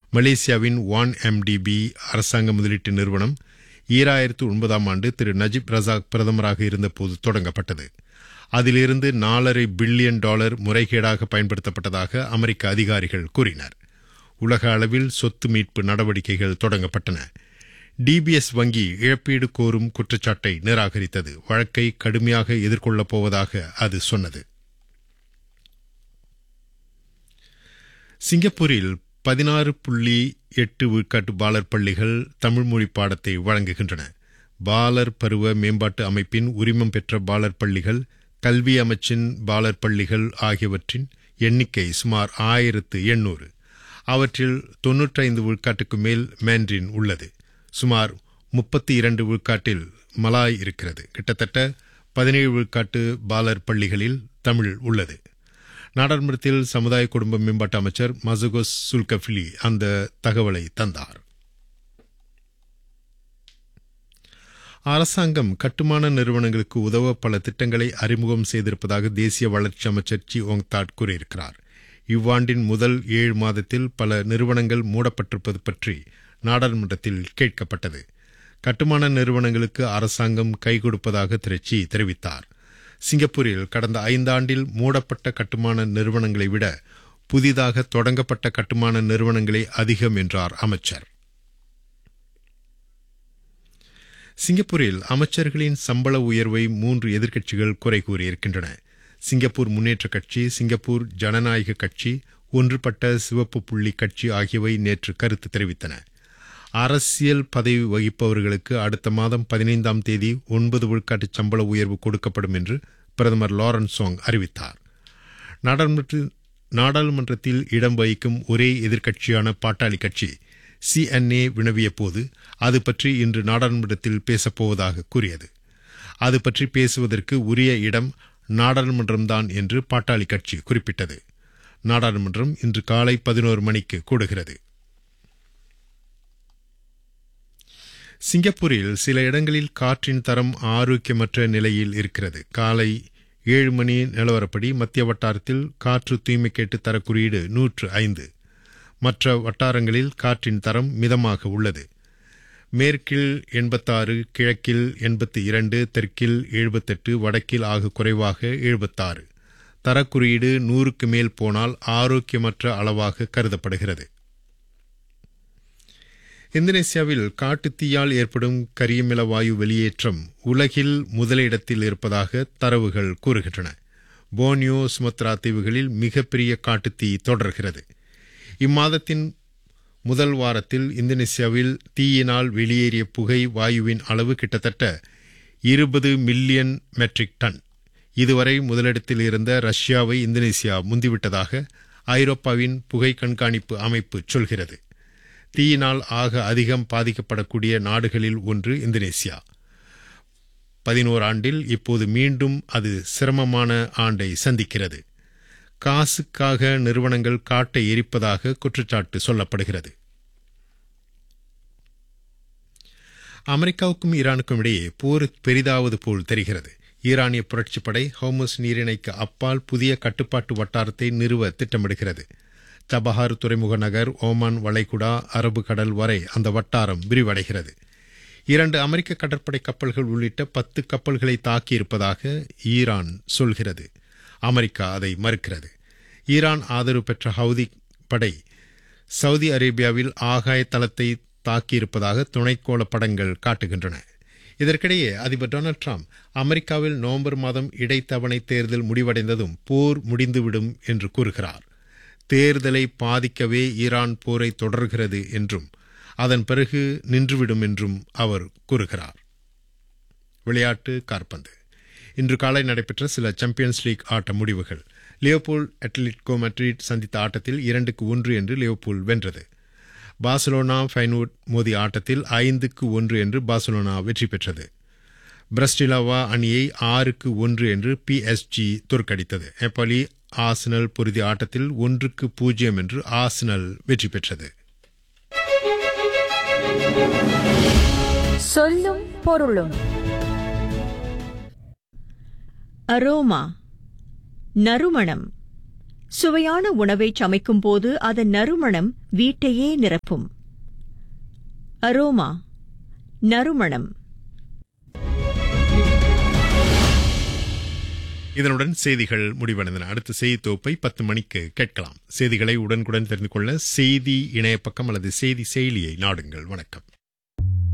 மலேசியாவின் வான் எம்டிபி அரசாங்க முதலீட்டு நிறுவனம் ஈராயிரத்து ஒன்பதாம் ஆண்டு திரு நஜீப் ரசாக் பிரதமராக இருந்தபோது தொடங்கப்பட்டது அதிலிருந்து நாலரை பில்லியன் டாலர் முறைகேடாக பயன்படுத்தப்பட்டதாக அமெரிக்க அதிகாரிகள் கூறினர் உலக அளவில் சொத்து மீட்பு நடவடிக்கைகள் தொடங்கப்பட்டன டிபிஎஸ் வங்கி இழப்பீடு கோரும் குற்றச்சாட்டை நிராகரித்தது வழக்கை கடுமையாக எதிர்கொள்ளப் போவதாக அது சொன்னது சிங்கப்பூரில் பதினாறு புள்ளி எட்டு விழுக்காட்டு பாலர் பள்ளிகள் தமிழ் மொழி பாடத்தை வழங்குகின்றன பாலர் பருவ மேம்பாட்டு அமைப்பின் உரிமம் பெற்ற பாலர் பள்ளிகள் கல்வி அமைச்சின் பாலர் பள்ளிகள் ஆகியவற்றின் எண்ணிக்கை சுமார் ஆயிரத்து எண்ணூறு அவற்றில் தொன்னூற்றைந்து விழுக்காட்டுக்கு மேல் மேண்ட்ரின் உள்ளது சுமார் முப்பத்தி இரண்டு விழுக்காட்டில் மலாய் இருக்கிறது கிட்டத்தட்ட பதினேழு விழுக்காட்டு பாலர் பள்ளிகளில் தமிழ் உள்ளது நாடாளுமன்றத்தில் சமுதாய குடும்ப மேம்பாட்டு அமைச்சர் மசுகோஸ் சுல்கஃபிலி அந்த தகவலை தந்தார் அரசாங்கம் கட்டுமான நிறுவனங்களுக்கு உதவ பல திட்டங்களை அறிமுகம் செய்திருப்பதாக தேசிய வளர்ச்சி அமைச்சர் சி ஓங் தாட் கூறியிருக்கிறார் இவ்வாண்டின் முதல் ஏழு மாதத்தில் பல நிறுவனங்கள் மூடப்பட்டிருப்பது பற்றி நாடாளுமன்றத்தில் கேட்கப்பட்டது கட்டுமான நிறுவனங்களுக்கு அரசாங்கம் கை கொடுப்பதாக திரு சி தெரிவித்தார் சிங்கப்பூரில் கடந்த ஐந்தாண்டில் மூடப்பட்ட கட்டுமான நிறுவனங்களை விட புதிதாக தொடங்கப்பட்ட கட்டுமான நிறுவனங்களே அதிகம் என்றார் அமைச்சர் சிங்கப்பூரில் அமைச்சர்களின் சம்பள உயர்வை மூன்று எதிர்க்கட்சிகள் குறை கூறியிருக்கின்றன சிங்கப்பூர் முன்னேற்ற கட்சி சிங்கப்பூர் ஜனநாயக கட்சி ஒன்றுபட்ட சிவப்பு புள்ளி கட்சி ஆகியவை நேற்று கருத்து தெரிவித்தன அரசியல் பதவி வகிப்பவர்களுக்கு அடுத்த மாதம் பதினைந்தாம் தேதி ஒன்பது விழுக்காட்டு சம்பள உயர்வு கொடுக்கப்படும் என்று பிரதமர் லாரன்ஸ் சோங் அறிவித்தார் நாடாளுமன்றத்தில் நாடாளுமன்றத்தில் இடம் வகிக்கும் ஒரே எதிர்க்கட்சியான பாட்டாளி கட்சி சிஎன்ஏ வினவிய போது அது பற்றி இன்று நாடாளுமன்றத்தில் பேசப்போவதாக கூறியது அது பற்றி பேசுவதற்கு உரிய இடம் நாடாளுமன்றம்தான் என்று பாட்டாளி கட்சி குறிப்பிட்டது நாடாளுமன்றம் இன்று காலை பதினோரு மணிக்கு கூடுகிறது சிங்கப்பூரில் சில இடங்களில் காற்றின் தரம் ஆரோக்கியமற்ற நிலையில் இருக்கிறது காலை ஏழு மணி நிலவரப்படி மத்திய வட்டாரத்தில் காற்று தூய்மை கேட்டு தர குறியீடு நூற்று ஐந்து மற்ற வட்டாரங்களில் காற்றின் தரம் மிதமாக உள்ளது மேற்கில் எண்பத்தாறு கிழக்கில் எண்பத்தி இரண்டு தெற்கில் எழுபத்தெட்டு வடக்கில் ஆக குறைவாக எழுபத்தாறு தரக்குறியீடு நூறுக்கு மேல் போனால் ஆரோக்கியமற்ற அளவாக கருதப்படுகிறது இந்தோனேசியாவில் காட்டுத்தீயால் ஏற்படும் கரியமில வாயு வெளியேற்றம் உலகில் முதலிடத்தில் இருப்பதாக தரவுகள் கூறுகின்றன போனியோ சுமத்ரா தீவுகளில் மிகப்பெரிய காட்டுத்தீ தொடர்கிறது இம்மாதத்தின் முதல் வாரத்தில் இந்தோனேசியாவில் தீயினால் வெளியேறிய புகை வாயுவின் அளவு கிட்டத்தட்ட இருபது மில்லியன் மெட்ரிக் டன் இதுவரை முதலிடத்தில் இருந்த ரஷ்யாவை இந்தோனேசியா முந்திவிட்டதாக ஐரோப்பாவின் புகை கண்காணிப்பு அமைப்பு சொல்கிறது தீயினால் ஆக அதிகம் பாதிக்கப்படக்கூடிய நாடுகளில் ஒன்று இந்தோனேசியா பதினோரு ஆண்டில் இப்போது மீண்டும் அது சிரமமான ஆண்டை சந்திக்கிறது காசுக்காக நிறுவனங்கள் காட்டை எரிப்பதாக குற்றச்சாட்டு சொல்லப்படுகிறது அமெரிக்காவுக்கும் ஈரானுக்கும் இடையே போர் பெரிதாவது போல் தெரிகிறது ஈரானிய புரட்சிப்படை ஹோமஸ் நீரிணைக்கு அப்பால் புதிய கட்டுப்பாட்டு வட்டாரத்தை நிறுவ திட்டமிடுகிறது தபஹார் துறைமுக நகர் ஓமான் வளைகுடா அரபு கடல் வரை அந்த வட்டாரம் விரிவடைகிறது இரண்டு அமெரிக்க கடற்படை கப்பல்கள் உள்ளிட்ட பத்து கப்பல்களை தாக்கியிருப்பதாக ஈரான் சொல்கிறது அமெரிக்கா அதை மறுக்கிறது ஈரான் ஆதரவு பெற்ற ஹவுதி படை சவுதி அரேபியாவில் ஆகாய தளத்தை தாக்கியிருப்பதாக துணைக்கோள படங்கள் காட்டுகின்றன இதற்கிடையே அதிபர் டொனால்டு டிரம்ப் அமெரிக்காவில் நவம்பர் மாதம் இடைத்தவணை தேர்தல் முடிவடைந்ததும் போர் முடிந்துவிடும் என்று கூறுகிறார் தேர்தலை பாதிக்கவே ஈரான் போரை தொடர்கிறது என்றும் அதன் பிறகு நின்றுவிடும் என்றும் அவர் கூறுகிறார் விளையாட்டு கார்பந்து இன்று காலை நடைபெற்ற சில சாம்பியன்ஸ் லீக் ஆட்ட முடிவுகள் லியோபூல் அட்லெட்டிகோ மட்ரிட் சந்தித்த ஆட்டத்தில் இரண்டுக்கு ஒன்று என்று லியோபூல் வென்றது பார்சலோனா ஃபைன்வுட் மோதிய ஆட்டத்தில் ஐந்துக்கு ஒன்று என்று பார்சலோனா வெற்றி பெற்றது பிரஸ்டிலாவா அணியை ஆறுக்கு ஒன்று என்று பிஎஸ்ஜி தோற்கடித்தது எப்பலி ஆசனல் பொருதிய ஆட்டத்தில் ஒன்றுக்கு பூஜ்ஜியம் என்று ஆசனல் வெற்றி பெற்றது சொல்லும் பொருளும் அரோமா நறுமணம் சுவையான உணவை சமைக்கும்போது அதன் நறுமணம் வீட்டையே நிரப்பும் அரோமா நறுமணம் இதனுடன் செய்திகள் முடிவடைந்தன அடுத்த செய்தி தொகுப்பை பத்து மணிக்கு கேட்கலாம் செய்திகளை உடனுக்குடன் தெரிந்து கொள்ள செய்தி இணைய பக்கம் அல்லது செய்தி செயலியை நாடுங்கள் வணக்கம்